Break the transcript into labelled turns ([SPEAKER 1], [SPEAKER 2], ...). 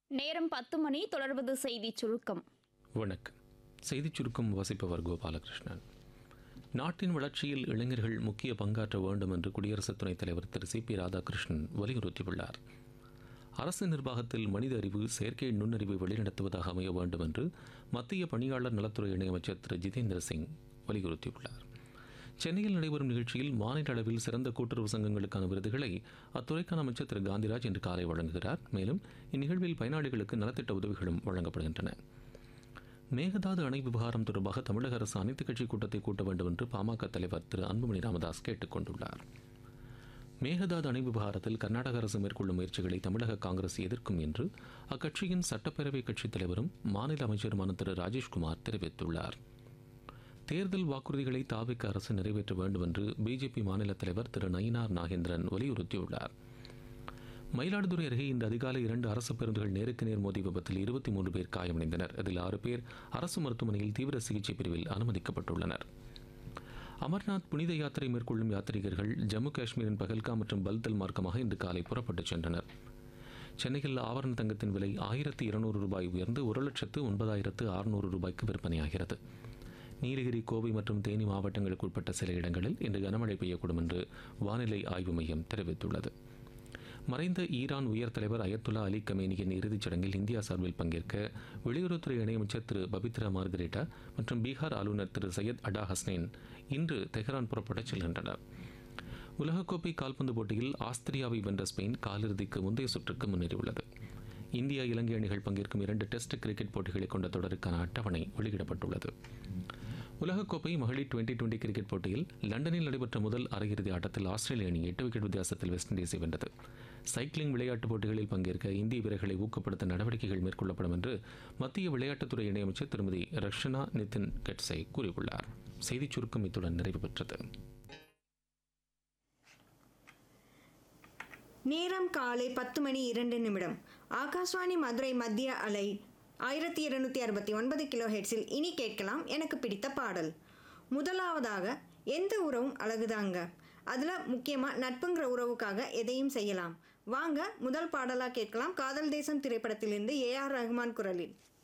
[SPEAKER 1] நேரம் பத்து மணி தொடர்வது செய்திச் சுருக்கம்
[SPEAKER 2] வணக்கம் செய்திச் சுருக்கம் வாசிப்பவர் கோபாலகிருஷ்ணன் நாட்டின் வளர்ச்சியில் இளைஞர்கள் முக்கிய பங்காற்ற வேண்டும் என்று குடியரசு துணைத் தலைவர் திரு சி பி ராதாகிருஷ்ணன் வலியுறுத்தியுள்ளார் அரசு நிர்வாகத்தில் மனித அறிவு செயற்கை நுண்ணறிவை வழிநடத்துவதாக அமைய வேண்டும் என்று மத்திய பணியாளர் நலத்துறை இணையமைச்சர் திரு ஜிதேந்திர சிங் வலியுறுத்தியுள்ளார் சென்னையில் நடைபெறும் நிகழ்ச்சியில் மாநில அளவில் சிறந்த கூட்டுறவு சங்கங்களுக்கான விருதுகளை அத்துறைக்கான அமைச்சர் திரு காந்திராஜ் இன்று காலை வழங்குகிறார் மேலும் இந்நிகழ்வில் பயனாளிகளுக்கு நலத்திட்ட உதவிகளும் வழங்கப்படுகின்றன மேகதாது அணை விவகாரம் தொடர்பாக தமிழக அரசு அனைத்துக் கட்சி கூட்டத்தை கூட்ட வேண்டும் என்று பாமக தலைவர் திரு அன்புமணி ராமதாஸ் கேட்டுக் கொண்டுள்ளார் மேகதாது அணை விவகாரத்தில் கர்நாடக அரசு மேற்கொள்ளும் முயற்சிகளை தமிழக காங்கிரஸ் எதிர்க்கும் என்று அக்கட்சியின் சட்டப்பேரவை கட்சித் தலைவரும் மாநில அமைச்சருமான திரு ராஜேஷ்குமார் தெரிவித்துள்ளார் தேர்தல் வாக்குறுதிகளை தாவிக்க அரசு நிறைவேற்ற வேண்டும் என்று பிஜேபி மாநில தலைவர் திரு நயினார் நாகேந்திரன் வலியுறுத்தியுள்ளார் மயிலாடுதுறை அருகே இந்த அதிகாலை இரண்டு அரசு பேருந்துகள் நேருக்கு நேர் மோதி விபத்தில் இருபத்தி மூன்று பேர் காயமடைந்தனர் இதில் ஆறு பேர் அரசு மருத்துவமனையில் தீவிர சிகிச்சை பிரிவில் அனுமதிக்கப்பட்டுள்ளனர் அமர்நாத் புனித யாத்திரை மேற்கொள்ளும் யாத்ரீகர்கள் ஜம்மு காஷ்மீரின் பகல்காம் மற்றும் பல்தல் மார்க்கமாக இன்று காலை புறப்பட்டுச் சென்றனர் சென்னையில் ஆவரண தங்கத்தின் விலை ஆயிரத்தி இருநூறு ரூபாய் உயர்ந்து ஒரு லட்சத்து ஒன்பதாயிரத்து அறுநூறு ரூபாய்க்கு விற்பனையாகிறது நீலகிரி கோவை மற்றும் தேனி மாவட்டங்களுக்கு உட்பட்ட சில இடங்களில் இன்று கனமழை பெய்யக்கூடும் என்று வானிலை ஆய்வு மையம் தெரிவித்துள்ளது மறைந்த ஈரான் உயர் தலைவர் அயத்துல்லா அலி கமேனியின் இறுதிச் சடங்கில் இந்தியா சார்பில் பங்கேற்க வெளியுறவுத்துறை இணையமைச்சர் திரு பபித்ரா மார்கரேட்டா மற்றும் பீகார் ஆளுநர் திரு சையத் அடா ஹஸ்னைன் இன்று தெஹ்ரான் புறப்படச் செல்கின்றனர் உலகக்கோப்பை கால்பந்து போட்டியில் ஆஸ்திரியாவை வென்ற ஸ்பெயின் காலிறுதிக்கு முந்தைய சுற்றுக்கு முன்னேறியுள்ளது இந்தியா இலங்கை அணிகள் பங்கேற்கும் இரண்டு டெஸ்ட் கிரிக்கெட் போட்டிகளை கொண்ட தொடருக்கான அட்டவணை வெளியிடப்பட்டுள்ளது உலகக்கோப்பை மகளிர் டுவெண்டி டுவெண்டி கிரிக்கெட் போட்டியில் லண்டனில் நடைபெற்ற முதல் அரையிறுதி ஆட்டத்தில் ஆஸ்திரேலிய அணி எட்டு விக்கெட் வித்தியாசத்தில் வெஸ்ட் இண்டீஸை வென்றது சைக்கிளிங் விளையாட்டுப் போட்டிகளில் பங்கேற்க இந்திய வீரர்களை ஊக்கப்படுத்த நடவடிக்கைகள் மேற்கொள்ளப்படும் என்று மத்திய விளையாட்டுத்துறை இணையமைச்சர் திருமதி ரக்ஷனா நிதின் கட்சே கூறியுள்ளார் செய்திச் சுருக்கம் இத்துடன் நிறைவு பெற்றது
[SPEAKER 3] நேரம் காலை பத்து மணி இரண்டு நிமிடம் ஆகாஷ்வாணி மதுரை மத்திய அலை ஆயிரத்தி இருநூத்தி அறுபத்தி ஒன்பது கிலோ ஹெட்ஸில் இனி கேட்கலாம் எனக்கு பிடித்த பாடல் முதலாவதாக எந்த உறவும் அழகுதாங்க அதில் முக்கியமாக நட்புங்கிற உறவுக்காக எதையும் செய்யலாம் வாங்க முதல் பாடலாக கேட்கலாம் காதல் தேசம் திரைப்படத்திலிருந்து ஏஆர் ரஹ்மான் குரலில்